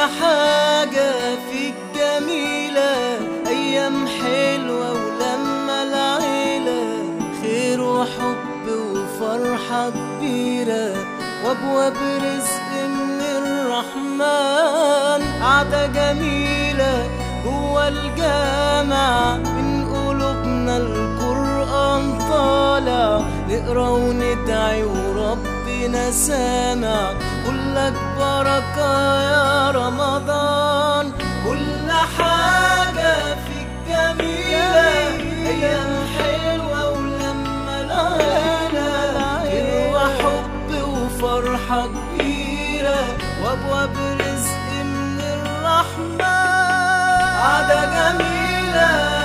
حاجة فيك جميلة أيام حلوة ولما العيلة خير وحب وفرحة كبيرة وأبواب رزق من الرحمن قعدة جميلة جوا الجامع من قلوبنا القرآن طالع نقرا وندعي وربنا سامع كلك بركة يا رمضان كل حاجة فيك جميلة أيام حلوة ولما العيلة خير وحب وفرحة كبيرة وأبواب رزق من الرحمن عادة جميلة